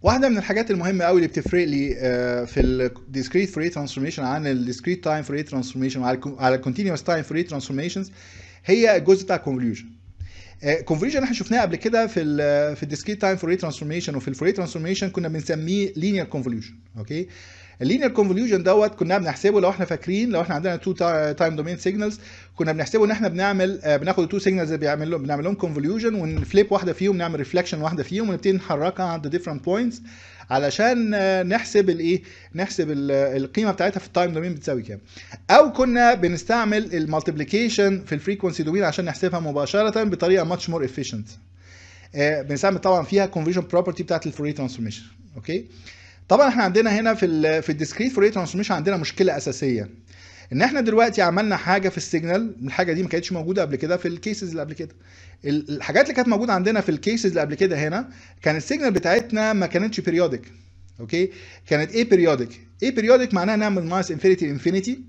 واحده من الحاجات المهمه قوي اللي بتفرق لي آه، في الديسكريت فوريه ترانسفورميشن عن الديسكريت تايم فوريه ترانسفورميشن وعلى على الكونتينوس تايم فوريه ترانسفورميشنز هي الجزء بتاع الكونفوليوشن كونفوليوشن احنا شفناه قبل كده في ال في الديسكريت تايم فوريه ترانسفورميشن وفي الفوريه ترانسفورميشن كنا بنسميه لينير كونفوليوشن اوكي اللينير كونفوليوشن دوت كنا بنحسبه لو احنا فاكرين لو احنا عندنا تو تايم دومين سيجنالز كنا بنحسبه ان احنا بنعمل آه، بناخد التو سيجنالز اللي بيعمل لهم بنعمل لهم كونفوليوشن ونفليب واحده فيهم نعمل ريفلكشن واحده فيهم ونبتدي نحركها عند ديفرنت بوينتس علشان آه، نحسب الايه نحسب ال- القيمه بتاعتها في التايم دومين بتساوي كام او كنا بنستعمل المالتيبليكيشن في الفريكونسي دومين عشان نحسبها مباشره بطريقه ماتش مور افيشنت بنستعمل طبعا فيها كونفرجن بروبرتي بتاعت الفوريه ترانسفورميشن اوكي طبعا احنا عندنا هنا في ال في الديسكريت فوريه ترانسفورميشن عندنا مشكله اساسيه ان احنا دلوقتي عملنا حاجه في السيجنال الحاجه دي ما كانتش موجوده قبل كده في الكيسز اللي قبل كده ال- الحاجات اللي كانت موجوده عندنا في الكيسز اللي قبل كده هنا كان السيجنال بتاعتنا ما كانتش بيريودك اوكي كانت ايه بيريودك ايه بيريودك معناها نعمل ماينس انفينيتي انفينيتي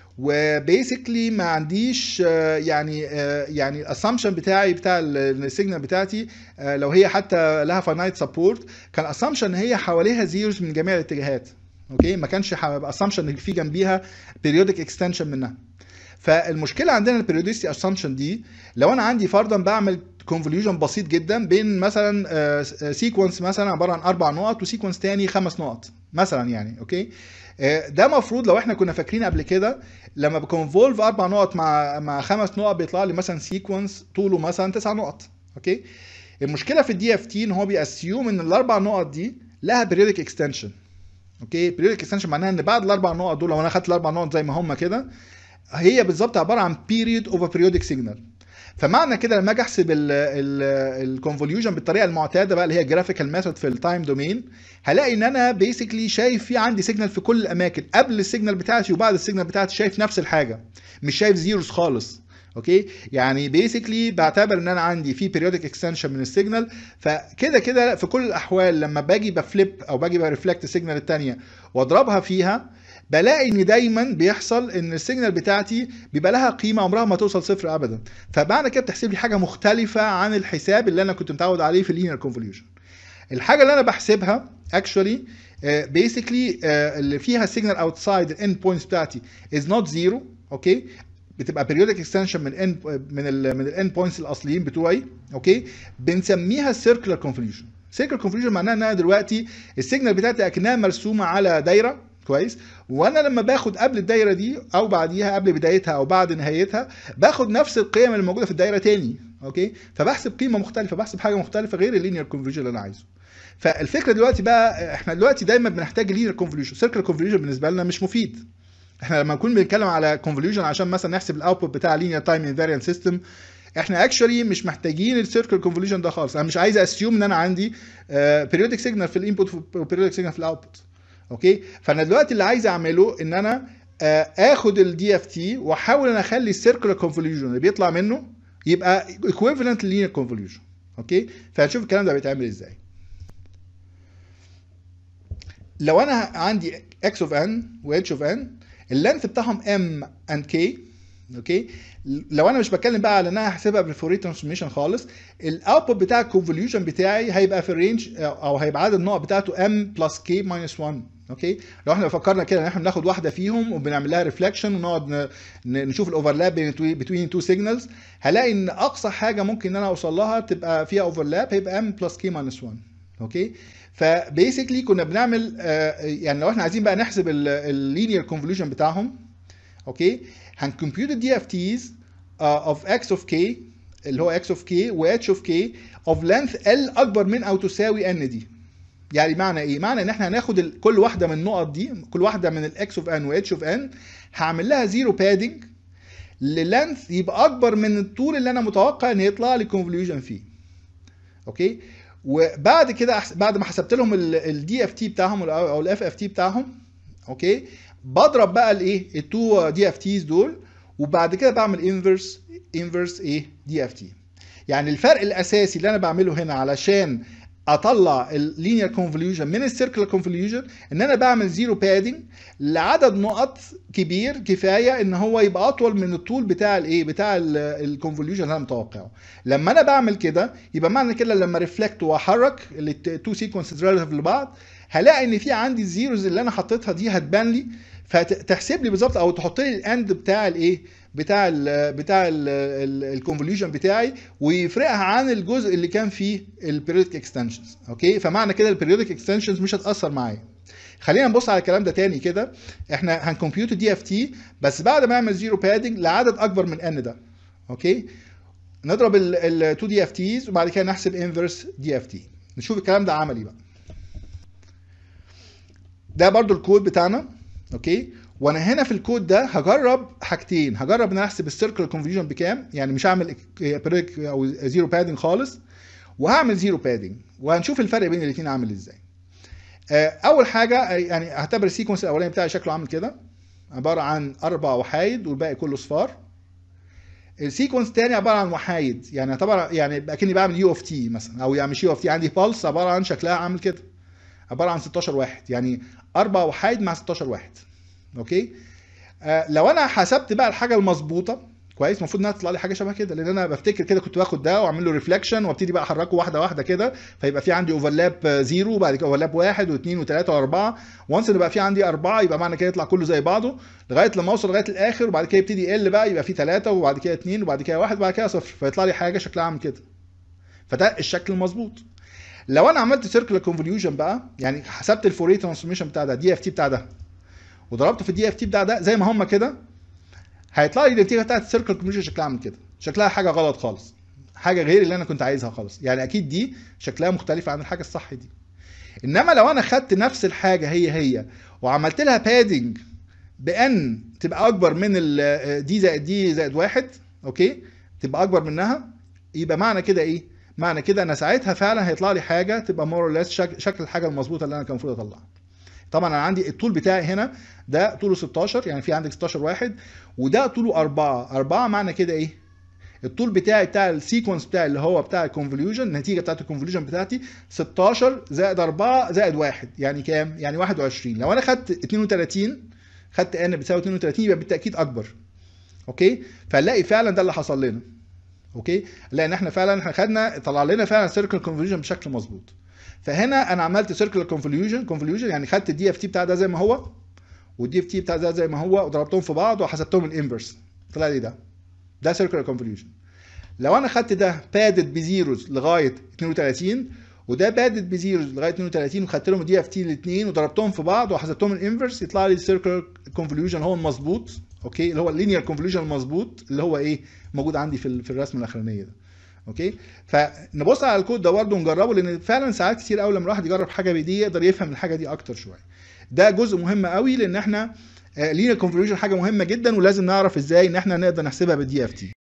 وبيسكلي ما عنديش آه، يعني آه، يعني الاسامبشن بتاعي بتاع السيجنال بتاعتي آه، لو هي حتى لها فاينايت سبورت كان اسامبشن هي حواليها زيروز من جميع الاتجاهات اوكي ما كانش اسامبشن اللي في جنبيها بيريودك اكستنشن منها فالمشكله عندنا البيريوديستي اسامبشن دي لو انا عندي فرضا بعمل كونفوليوجن بسيط جدا بين مثلا سيكونس مثلا عباره عن اربع نقط وسيكونس تاني خمس نقط مثلا يعني اوكي آه، ده مفروض لو احنا كنا فاكرين قبل كده لما بكونفولف اربع نقط مع مع خمس نقط بيطلع لي مثلا سيكونس طوله مثلا تسع نقط اوكي المشكله في الدي اف تي ان هو بيأسيوم ان الاربع نقط دي لها بيريودك اكستنشن اوكي بيريودك اكستنشن معناها ان بعد الاربع نقط دول لو انا خدت الاربع نقط زي ما هم كده هي بالظبط عباره عن بيريود اوف بيريودك سيجنال فمعنى كده لما اجي احسب الكونفوليوجن بالطريقه المعتاده بقى اللي هي جرافيكال ميثود في التايم دومين هلاقي ان انا بيسكلي شايف في عندي سيجنال في كل الاماكن قبل السيجنال بتاعتي وبعد السيجنال بتاعتي شايف نفس الحاجه مش شايف زيروز خالص اوكي يعني بيسكلي بعتبر ان انا عندي في بيريودك اكستنشن من السيجنال فكده كده في كل الاحوال لما باجي بفليب او باجي بريفلكت السيجنال الثانيه واضربها فيها بلاقي ان دايما بيحصل ان السيجنال بتاعتي بيبقى لها قيمه عمرها ما توصل صفر ابدا فمعنى كده بتحسب لي حاجه مختلفه عن الحساب اللي انا كنت متعود عليه في اللينير كونفوليوشن الحاجه اللي انا بحسبها اكشولي بيسكلي اللي فيها سيجنال اوتسايد الاند بوينتس بتاعتي از نوت زيرو اوكي بتبقى periodic extension من ان من ال من الاند بوينتس الاصليين بتوعي اوكي بنسميها circular convolution circular convolution معناها ان انا دلوقتي السيجنال بتاعتي اكنها مرسومه على دايره كويس وانا لما باخد قبل الدايره دي او بعديها قبل بدايتها او بعد نهايتها باخد نفس القيم اللي موجوده في الدايره تاني اوكي فبحسب قيمه مختلفه بحسب حاجه مختلفه غير اللينير كونفوليوشن اللي انا عايزه فالفكره دلوقتي بقى احنا دلوقتي دايما بنحتاج لينير كونفوليوشن سيركل كونفوليوشن بالنسبه لنا مش مفيد احنا لما نكون بنتكلم على كونفوليوشن عشان مثلا نحسب الاوتبوت بتاع لينير تايم انفاريانت سيستم احنا اكشولي مش محتاجين السيركل كونفوليوشن ده خالص انا مش عايز اسيوم ان انا عندي بيريودك سيجنال في الانبوت وبيريودك سيجنال في الاوتبوت اوكي فانا دلوقتي اللي عايز اعمله ان انا آه، اخد الدي اف تي واحاول ان اخلي السيركلر كونفوليوشن اللي بيطلع منه يبقى ايكويفالنت للينير كونفوليوشن اوكي فهنشوف الكلام ده بيتعمل ازاي لو انا عندي x اوف n و h اوف n اللينث بتاعهم m and k اوكي لو انا مش بتكلم بقى على ان انا هحسبها بالفوري ترانسفورميشن خالص الاوتبوت بتاع الكونفوليوشن بتاعي هيبقى في الرينج او هيبقى عدد النقط بتاعته m بلس k ماينس 1 اوكي لو احنا فكرنا كده ان احنا بناخد واحده فيهم وبنعمل لها ريفلكشن ونقعد ن- ن- نشوف الاوفرلاب بين تو سيجنالز هلاقي ان اقصى حاجه ممكن ان انا اوصل لها تبقى فيها اوفرلاب هيبقى m بلس k ماينس 1 اوكي فبيسكلي كنا بنعمل آه، يعني لو احنا عايزين بقى نحسب اللينير كونفوليوشن بتاعهم اوكي هنكمبيوت الدي اف تيز اوف اكس اوف كي اللي هو اكس اوف كي و اتش اوف كي اوف لينث ال اكبر من او تساوي ان دي يعني معنى ايه؟ معنى ان احنا هناخد ال- كل واحده من النقط دي كل واحده من الاكس اوف ان واتش اوف ان هعمل لها زيرو بادنج للينث يبقى اكبر من الطول اللي انا متوقع ان يطلع لي كونفوليوشن فيه اوكي وبعد كده أحس- بعد ما حسبت لهم الدي اف تي بتاعهم او الاف اف تي بتاعهم اوكي بضرب بقى الايه التو دي اف تيز دول وبعد كده بعمل انفرس انفرس ايه دي اف تي يعني الفرق الاساسي اللي انا بعمله هنا علشان اطلع اللينير كونفوليوشن من السيركلر كونفوليوشن ان انا بعمل زيرو بادنج لعدد نقط كبير كفايه ان هو يبقى اطول من الطول بتاع الايه بتاع الكونفوليوشن اللي انا متوقعه لما انا بعمل كده يبقى معنى كده لما ريفلكت واحرك التو سيكونسز ريليتيف لبعض هلاقي ان في عندي الزيروز اللي انا حطيتها دي هتبان لي فتحسب لي بالظبط او تحط لي الاند بتاع الايه بتاع ال بتاع الكونفوليوشن بتاعي ويفرقها عن الجزء اللي كان فيه البيريودك اكستنشنز اوكي فمعنى كده البيريودك اكستنشنز مش هتاثر معايا خلينا نبص على الكلام ده تاني كده احنا هنكمبيوت دي اف تي بس بعد ما اعمل زيرو بادنج لعدد اكبر من ان ده اوكي نضرب ال 2 دي اف تيز وبعد كده نحسب انفرس دي اف تي نشوف الكلام ده عملي بقى ده برضو الكود بتاعنا اوكي وانا هنا في الكود ده هجرب حاجتين هجرب ان انا احسب السيركل كونفيوجن بكام يعني مش هعمل بريك او زيرو بادنج خالص وهعمل زيرو بادنج وهنشوف الفرق بين الاثنين عامل ازاي اول حاجه يعني اعتبر السيكونس الاولاني بتاعي شكله عامل كده عباره عن اربع وحايد والباقي كله صفار السيكونس الثاني عباره عن وحايد يعني اعتبر يعني اكني بعمل يو اوف تي مثلا او يعني مش يو اوف تي عندي بالس عباره عن شكلها عامل كده عباره عن 16 واحد يعني اربع وحايد مع 16 واحد اوكي آه لو انا حسبت بقى الحاجه المظبوطه كويس المفروض انها تطلع لي حاجه شبه كده لان انا بفتكر كده كنت باخد ده واعمل له ريفلكشن وابتدي بقى احركه واحده واحده كده فيبقى في عندي اوفرلاب زيرو وبعد كده اوفرلاب واحد واثنين وثلاثه واربعه وانس ان بقى في عندي اربعه يبقى معنى كده يطلع كله زي بعضه لغايه لما اوصل لغايه الاخر وبعد كده يبتدي يقل بقى يبقى في ثلاثه وبعد كده اثنين وبعد كده واحد وبعد كده صفر فيطلع لي حاجه شكلها عامل كده فده الشكل المظبوط لو انا عملت سيركل كونفوليوشن بقى يعني حسبت الفوريه ترانسفورميشن بتاع ده دي اف تي بتاع ده وضربته في الدي اف تي بتاع ده زي ما هم كده هيطلع لي النتيجه بتاعت السيركل كونفوليوشن شكلها عامل كده شكلها حاجه غلط خالص حاجه غير اللي انا كنت عايزها خالص يعني اكيد دي شكلها مختلفه عن الحاجه الصح دي انما لو انا خدت نفس الحاجه هي هي وعملت لها بادنج بان تبقى اكبر من دي زائد دي زائد واحد اوكي تبقى اكبر منها يبقى معنى كده ايه معنى كده انا ساعتها فعلا هيطلع لي حاجه تبقى مور شك... شكل الحاجه المظبوطه اللي انا كان المفروض اطلعها طبعا انا عندي الطول بتاعي هنا ده طوله 16 يعني في عندك 16 واحد وده طوله 4 4 معنى كده ايه الطول بتاعي بتاع السيكونس بتاعي اللي هو بتاع الكونفوليوشن النتيجه بتاعت الكونفوليوشن بتاعتي 16 زائد 4 زائد 1 يعني كام يعني 21 لو انا خدت 32 خدت ان بتساوي 32 يبقى بالتاكيد اكبر اوكي فنلاقي فعلا ده اللي حصل لنا اوكي لان احنا فعلا احنا خدنا طلع لنا فعلا سيركل كونفوليوشن بشكل مظبوط فهنا انا عملت سيركل كونفوليوشن كونفوليوشن يعني خدت الدي اف تي بتاع ده زي ما هو والدي اف تي بتاع ده زي ما هو وضربتهم في بعض وحسبتهم الانفرس طلع لي ده ده سيركل كونفوليوشن لو انا خدت ده بادد بزيروز لغايه 32 وده بادد بزيروز لغايه 32 وخدت لهم الدي اف تي الاثنين وضربتهم في بعض وحسبتهم الانفرس يطلع لي السيركل كونفوليوشن هو المظبوط اوكي اللي هو اللينير كونفوليوشن المظبوط اللي هو ايه موجود عندي في في الرسمه الاخرانيه ده اوكي فنبص على الكود ده برضه ونجربه لان فعلا ساعات كتير قوي لما الواحد يجرب حاجه بدي يقدر يفهم الحاجه دي اكتر شويه ده جزء مهم قوي لان احنا لينا كونفوليوشن حاجه مهمه جدا ولازم نعرف ازاي ان احنا نقدر نحسبها بالدي اف تي